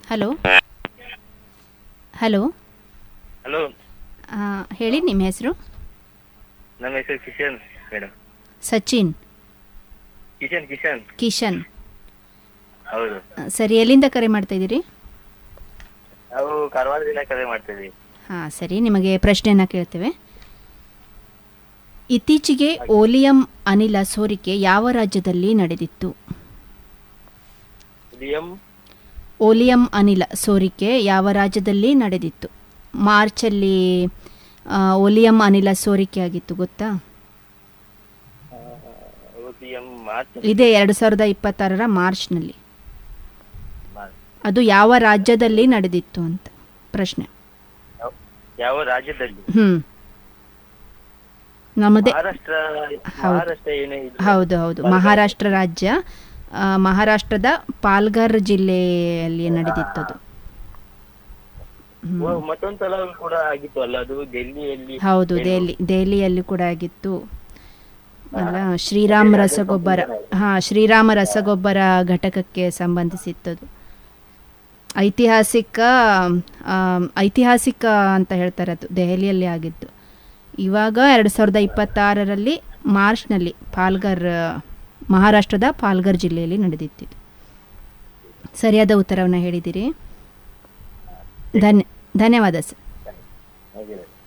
Hello hello hello ಹೇಳಿ ನಿಮ್ಮ ಹೆಸರು ನಮ್ಮ ಹೆಸರು ಕಿಶನ್ ಮೇಡಮ್ ಸಚಿನ್ ಕಿಶನ್ ಕಿಶನ್ ಕಿಶನ್ ಹೌದು ಆ, ಸರಿ ಎಲ್ಲಿಂದ ಕರೆ ಮಾಡ್ತಾ ಇದ್ದೀರಿ ನಾವು ಕಾರವಾರದಿಂದ ಕರೆ ಮಾಡ್ತಿದ್ವಿ ಹಾಂ ಸರಿ ನಿಮಗೆ ಪ್ರಶ್ನೆಯನ್ನು ಕೇಳ್ತೇವೆ ಇತ್ತೀಚೆಗೆ ಓಲಿಯಂ ಅನಿಲ ಸೋರಿಕೆ ಯಾವ ರಾಜ್ಯದಲ್ಲಿ ನಡೆದಿತ್ತು ಲಿಯಂ ಓಲಿಯಂ ಅನಿಲ ಸೋರಿಕೆ ಯಾವ ರಾಜ್ಯದಲ್ಲಿ ನಡೆದಿತ್ತು ಮಾರ್ಚಲ್ಲಿ ಆ, ಓಲಿಯಂ ಅನಿಲ ಸೋರಿಕೆ ಆಗಿತ್ತು ಗೊತ್ತಾ ಲಿಯಂ ಮಾರ್ಚ್ ಇದೇ ಎರಡು ಸಾವಿರದ ಇಪ್ಪತ್ತಾರರ ಮಾರ್ಚ್ನಲ್ಲಿ ಅದು ಯಾವ ರಾಜ್ಯದಲ್ಲಿ ನಡೆದಿತ್ತು ಅಂತ ಪ್ರಶ್ನೆ ಯಾವ- ಯಾವ ರಾಜ್ಯದಲ್ಲಿ ಹ್ಞೂ ನಮ್ಮದೇ ಮಹಾರಾಷ್ಟ್ರ ಹೌದು. ಮಹಾರಾಷ್ಟ್ರ ಏನೇ ಇದು ಹೌದು ಹೌದು ಮಹಾರಾಷ್ಟ್ರ ರಾಜ್ಯ ಆ, ಮಹಾರಾಷ್ಟ್ರದ ಪಾಲ್ಘರ್ ಜಿಲ್ಲೆಯಲ್ಲಿ ನಡೆದಿತ್ತದು ಓ, ಮತ್ತೊಂದ್ ಸಲ ಕೂಡ ಆಗಿತ್ತು ಅಲ್ಲ ಅದು ಡೆಲ್ಲಿಯಲ್ಲಿ ಹೌದು ದೆಹಲಿ ದೆಹಲಿಯಲ್ಲಿ ಕೂಡ ಆಗಿತ್ತು ಅಲ್ಲ ಶ್ರೀರಾಮ್ ರಸಗೊಬ್ಬರ ಹಾ ಶ್ರೀರಾಮ ರಸಗೊಬ್ಬರ ಘಟಕಕ್ಕೆ ಸಂಬಂಧಿಸಿತ್ತದು ಐತಿಹಾಸಿಕ ಆಮ್, ಐತಿಹಾಸಿಕ ಅಂತ ಹೇಳ್ತಾರೆ ಅದು ದೆಹಲಿಯಲ್ಲಿ ಆಗಿದ್ದು ಇವಾಗ ಎರಡು ಸಾವಿರದ ಇಪ್ಪತ್ತಾರರಲ್ಲಿ ಮಾರ್ಚ್ನಲ್ಲಿ ಪಾಲ್ಘರ್ ಮಹಾರಾಷ್ಟ್ರದ ಪಾಲ್ಘರ್ ಜಿಲ್ಲೆಯಲ್ಲಿ ನಡೆದಿತ್ತಿದ್ದು ಸರಿಯಾದ ಉತ್ತರವನ್ನು ಹೇಳಿದ್ದೀರಿ ಧನ್ಯ ಧನ್ಯವಾದ ಸರ್ ಹಾಗೆ